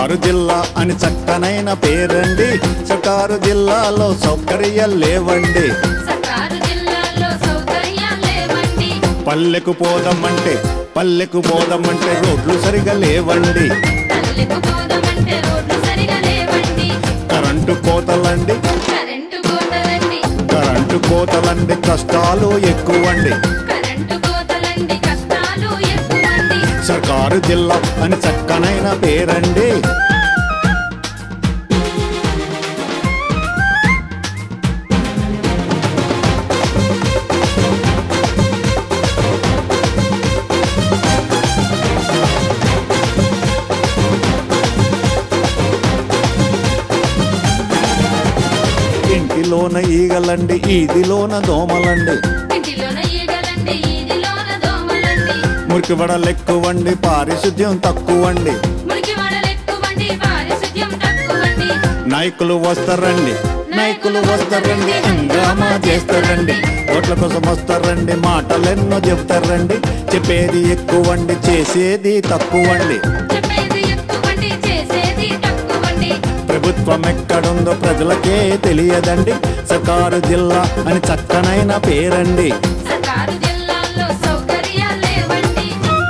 సర్కారు జిల్లా అని చక్కనైన పేరండి సర్కారు జిల్లాలో సౌకర్యాలు లేవండి సర్కారు జిల్లాలో సౌకర్యాలు లేవండి పల్లెకు పోదామంటే పల్లెకు పోదామంటే రోడ్లు సరిగా లేవండి పల్లెకు పోదామంటే రోడ్లు సరిగా లేవండి కరెంటు కోతలండి కరెంటు కోతలండి కరెంటు కోతలండి కష్టాలు ఎక్కువండి కరెంటు కోతలండి కష్టాలు ఎక్కువండి సర్కారు జిల్లా అని చక్కనైన పేరండి ఇంటిలోన ఈగలండి ఈదిలోన దోమలండి ఇంటిలోన ఈగలండి ఈదిలోన దోమలండి మురికి వడలెక్కువండి పారిశుద్ధ్యం తక్కువండి మురికి వడలెక్కువండి పారిశుద్ధ్యం తక్కువండి నాయకులు వస్తారండి నాయకులు వస్తారండి హంగామా చేస్తారండి ఓట్ల కోసం వస్తారండి మాటలెన్నో చెప్తారండి చెప్పేది ఎక్కువండి చేసేది తక్కువండి చెప్పేది ఎక్కువండి చేసేది తక్కువండి ప్రభుత్వం ఎక్కడుందో ప్రజలకే తెలియదండి సర్కారు జిల్లా అని చక్కనైన పేరండి సర్కారు జిల్లాల్లో సౌకర్యాలు లేవండి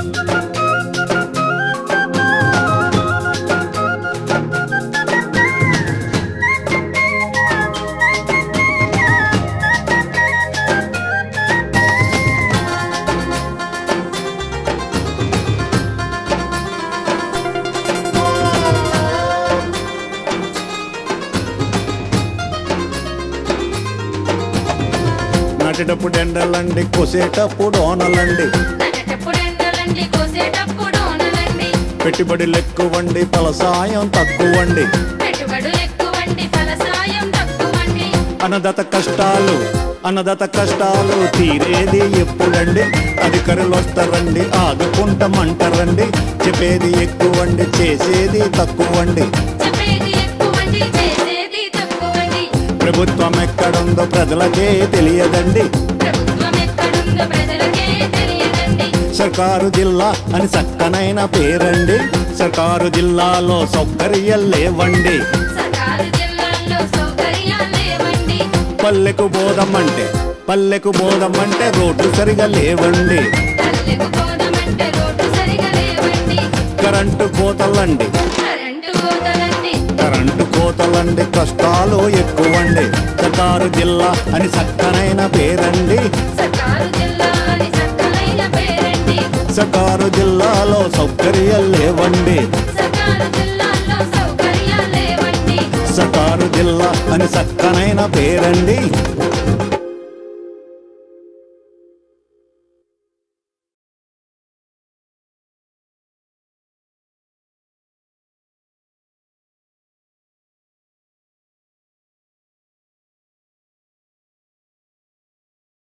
నాటేటప్పుడు ఎండలండి కొసేటప్పుడు ఓనలండి నటటప్పుడు ఎండలండి కోసేటప్పుడు ఓనలండి పెట్టుబడులు ఎక్కువండి ఫలసాయం తక్కువండి పెట్టుబడులు ఎక్కువండి ఫలసాయం తక్కువండి అన్నదాత కష్టాలు అన్నదాత కష్టాలు తీరేది ఎప్పుడండి అధికారులు వస్తారండి ఆదుకుంటామంటారండి చెప్పేది ఎక్కువండి చేసేది తక్కువండి చెప్పేది ఎక్కువండి చేసేది తక్కువండి ప్రభుత్వం ఎక్కడుందో ప్రజలకే తెలియదండి ప్రభుత్వం ఎక్కడుందో ప్రజలకే తెలియదండి సర్కారు జిల్లా అని చక్కనైన పేరండి సర్కారు జిల్లాలో సౌకర్యాలు లేవండి సర్కారు జిల్లాల్లో సౌకర్యాలు లేవండి పల్లెకు బోధమంటే పల్లెకు బోధమంటే రోడ్లు సరిగా లేవండి పల్లెకు పోదామంటే రోడ్డు సరిగా లేవండి కరెంటు కోతలండి కరెంటు కోతలండి కరెంటు కోతలండి కష్టాలు ఎక్కువండి సర్కారు జిల్లా అని చక్కనైన పేరండి సర్కారు జిల్లా అని చక్కనైన పేరండి సర్కారు జిల్లాలో సౌకర్యాలు లేవండి సర్కారు జిల్లాల్లో సౌకర్యాలు లేవండి సర్కారు జిల్లా అని చక్కనైన పేరండి